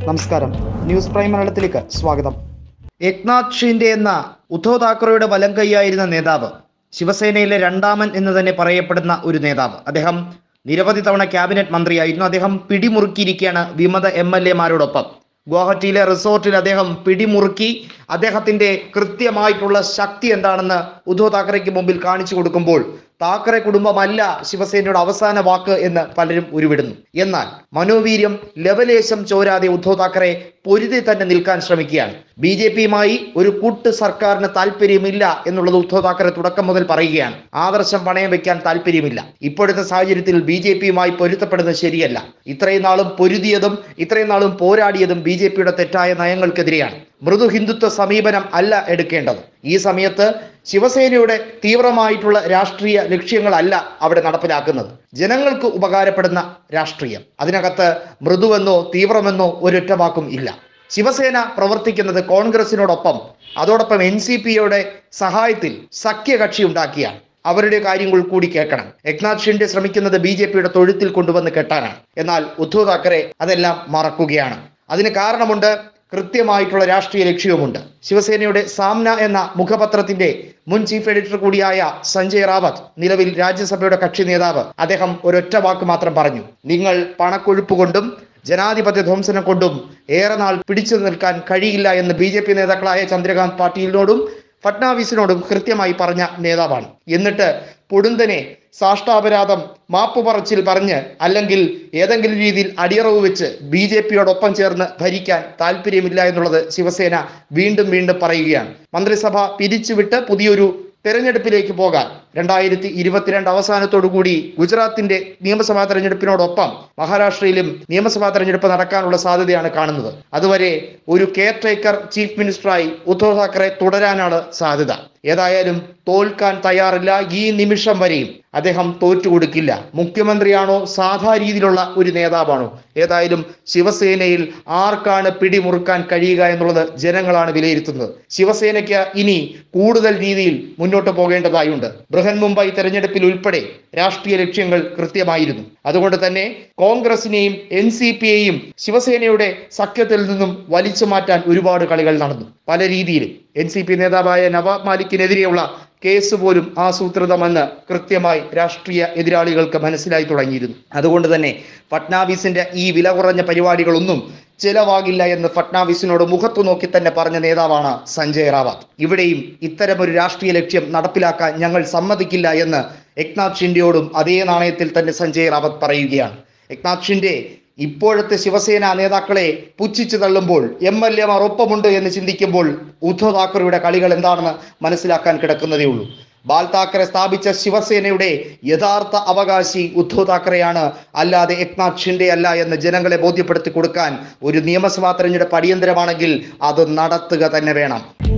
നമസ്കാരം news prime മലയാളത്തിലേക്ക് സ്വാഗതം ഏക്നാഥ് ഷിൻഡെ എന്ന ഉദ്ധവ് താക്കറെയുടെ വലം കൈയായിരുന്ന നേതാവ് ശിവസേനയിലെ രണ്ടാമൻ എന്ന് തന്നെ പറയപ്പെടുന്ന ഒരു നേതാവ് അദ്ദേഹം നിരവധി തവണ ക്യാബിനറ്റ് മന്ത്രിയായിരുന്നു അദ്ദേഹം പിടിമുറുക്കിയിരിക്കുകയാണ് വിമത എം എൽ എമാരോടൊപ്പം ഗുവാഹട്ടിയിലെ റിസോർട്ടിൽ അദ്ദേഹം പിടിമുറുക്കി അദ്ദേഹത്തിന്റെ കൃത്യമായിട്ടുള്ള ശക്തി എന്താണെന്ന് ഉദ്ധവ് താക്കറെക്ക് മുമ്പിൽ കാണിച്ചു കൊടുക്കുമ്പോൾ താക്കറെ കുടുംബമല്ല ശിവസേനയുടെ അവസാന വാക്ക് എന്ന് പലരും ഉരുവിടുന്നു എന്നാൽ മനോവീര്യം ലവലേശം ചോരാതെ ഉദ്ധവ് താക്കറെ പൊരുതി തന്നെ നിൽക്കാൻ ശ്രമിക്കുകയാണ് ബി ജെ പിയുമായി ഒരു കൂട്ട് സർക്കാരിന് താല്പര്യമില്ല എന്നുള്ളത് ഉദ്ധവ് താക്കറെ തുടക്കം മുതൽ പറയുകയാണ് ആദർശം പണയം വെക്കാൻ താല്പര്യമില്ല ഇപ്പോഴത്തെ സാഹചര്യത്തിൽ ബി ജെ പിയുമായി പൊരുത്തപ്പെടുന്നത് ശരിയല്ല ഇത്രയും നാളും പൊരുതിയതും ഇത്രയും നാളും പോരാടിയതും ബി ജെ പിയുടെ തെറ്റായ നയങ്ങൾക്കെതിരെയാണ് മൃദു ഹിന്ദുത്വ സമീപനം അല്ല എടുക്കേണ്ടത് ഈ സമയത്ത് ശിവസേനയുടെ തീവ്രമായിട്ടുള്ള രാഷ്ട്രീയ ലക്ഷ്യങ്ങളല്ല അവിടെ നടപ്പിലാക്കുന്നത് ജനങ്ങൾക്ക് ഉപകാരപ്പെടുന്ന രാഷ്ട്രീയം അതിനകത്ത് മൃദുവെന്നോ തീവ്രമെന്നോ ഒരൊറ്റ വാക്കും ഇല്ല ശിവസേന പ്രവർത്തിക്കുന്നത് കോൺഗ്രസിനോടൊപ്പം അതോടൊപ്പം എൻ സി പിയുടെ സഹായത്തിൽ സഖ്യകക്ഷി ഉണ്ടാക്കിയാണ് അവരുടെ കാര്യങ്ങൾ കൂടി കേൾക്കണം ഏക്നാഥ് ഷിൻഡെ ശ്രമിക്കുന്നത് ബി ജെ പിയുടെ തൊഴുത്തിൽ കൊണ്ടുവന്ന് കെട്ടാനാണ് എന്നാൽ ഉദ്ധവ് താക്കറെ അതെല്ലാം മറക്കുകയാണ് അതിന് കാരണമുണ്ട് കൃത്യമായിട്ടുള്ള രാഷ്ട്രീയ ലക്ഷ്യവുമുണ്ട് ശിവസേനയുടെ സാമ്ന എന്ന മുഖപത്രത്തിന്റെ മുൻ ചീഫ് എഡിറ്റർ കൂടിയായ സഞ്ജയ് റാവത്ത് നിലവിൽ രാജ്യസഭയുടെ കക്ഷി നേതാവ് അദ്ദേഹം ഒരൊറ്റ വാക്ക് മാത്രം പറഞ്ഞു നിങ്ങൾ പണക്കൊഴുപ്പ് കൊണ്ടും ജനാധിപത്യ ധ്വംസനം കൊണ്ടും ഏറെ നാൾ പിടിച്ചു നിൽക്കാൻ കഴിയില്ല എന്ന് ബി ജെ പി നേതാക്കളായ ചന്ദ്രകാന്ത് പാട്ടീലിനോടും ഫട്നാവിസിനോടും കൃത്യമായി പറഞ്ഞ നേതാവാണ് എന്നിട്ട് പൊടുന്തനെ സാഷ്ടാപരാധം മാപ്പ് പറച്ചിൽ പറഞ്ഞ് അല്ലെങ്കിൽ ഏതെങ്കിലും രീതിയിൽ അടിയറവ് വെച്ച് ബി ജെ പിയോടൊപ്പം ചേർന്ന് ഭരിക്കാൻ താല്പര്യമില്ല എന്നുള്ളത് ശിവസേന വീണ്ടും വീണ്ടും പറയുകയാണ് മന്ത്രിസഭ പിരിച്ചുവിട്ട് പുതിയൊരു തെരഞ്ഞെടുപ്പിലേക്ക് പോകാൻ രണ്ടായിരത്തി ഇരുപത്തിരണ്ട് അവസാനത്തോടു കൂടി ഗുജറാത്തിന്റെ നിയമസഭാ തെരഞ്ഞെടുപ്പിനോടൊപ്പം മഹാരാഷ്ട്രയിലും നിയമസഭാ തെരഞ്ഞെടുപ്പ് നടക്കാനുള്ള സാധ്യതയാണ് കാണുന്നത് അതുവരെ ഒരു കെയർ ടേക്കർ ചീഫ് മിനിസ്റ്ററായി ഉദ്ധവ് താക്കറെ തുടരാനാണ് സാധ്യത ഏതായാലും തോൽക്കാൻ തയ്യാറില്ല ഈ നിമിഷം വരെയും അദ്ദേഹം തോറ്റുകൊടുക്കില്ല മുഖ്യമന്ത്രിയാണോ സാധാ രീതിയിലുള്ള ഒരു നേതാവാണോ ഏതായാലും ശിവസേനയിൽ ആർക്കാണ് പിടിമുറുക്കാൻ കഴിയുക എന്നുള്ളത് ജനങ്ങളാണ് വിലയിരുത്തുന്നത് ശിവസേനയ്ക്ക് ഇനി കൂടുതൽ രീതിയിൽ മുന്നോട്ട് പോകേണ്ടതായുണ്ട് ബൃഹൻ മുംബൈ തെരഞ്ഞെടുപ്പിൽ ഉൾപ്പെടെ രാഷ്ട്രീയ ലക്ഷ്യങ്ങൾ കൃത്യമായിരുന്നു അതുകൊണ്ട് തന്നെ കോൺഗ്രസിനെയും എൻ സി പിയെയും ശിവസേനയുടെ സഖ്യത്തിൽ നിന്നും വലിച്ചു മാറ്റാൻ ഒരുപാട് കളികൾ നടന്നു പല രീതിയിലും എൻ സി പി നേതാവായ നവാബ് മാലിക്കിനെതിരെയുള്ള കേസ് പോലും ആസൂത്രിതമെന്ന് കൃത്യമായി രാഷ്ട്രീയ എതിരാളികൾക്ക് മനസ്സിലായി തുടങ്ങിയിരുന്നു അതുകൊണ്ട് തന്നെ ഫട്നാവിസിന്റെ ഈ വില കുറഞ്ഞ പരിപാടികളൊന്നും ചിലവാകില്ല എന്ന് ഫട്നാവിസിനോട് മുഖത്തു നോക്കി തന്നെ പറഞ്ഞ നേതാവാണ് സഞ്ജയ് റാവത്ത് ഇവിടെയും ഇത്തരമൊരു രാഷ്ട്രീയ ലക്ഷ്യം നടപ്പിലാക്കാൻ ഞങ്ങൾ സമ്മതിക്കില്ല എന്ന് ഏക്നാഥ് ഷിൻഡെയോടും അതേ നാണയത്തിൽ തന്നെ സഞ്ജയ് റാവത്ത് പറയുകയാണ് ഏക്നാഥ് ഷിൻഡെ ഇപ്പോഴത്തെ ശിവസേന നേതാക്കളെ പുച്ഛിച്ചു തള്ളുമ്പോൾ എം എൽ എമാർ ഒപ്പമുണ്ട് എന്ന് ചിന്തിക്കുമ്പോൾ ഉദ്ധവ് താക്കറെയുടെ കളികൾ എന്താണെന്ന് മനസ്സിലാക്കാൻ കിടക്കുന്നതേ ഉള്ളൂ ബാൽ താക്കറെ സ്ഥാപിച്ച ശിവസേനയുടെ യഥാർത്ഥ അവകാശി ഉദ്ധവ് താക്കറെയാണ് അല്ലാതെ ഏക്നാഥ് ഷിൻഡെ അല്ല എന്ന് ജനങ്ങളെ ബോധ്യപ്പെടുത്തി കൊടുക്കാൻ ഒരു നിയമസഭാ തെരഞ്ഞെടുപ്പ് അടിയന്തരമാണെങ്കിൽ അത് നടത്തുക തന്നെ വേണം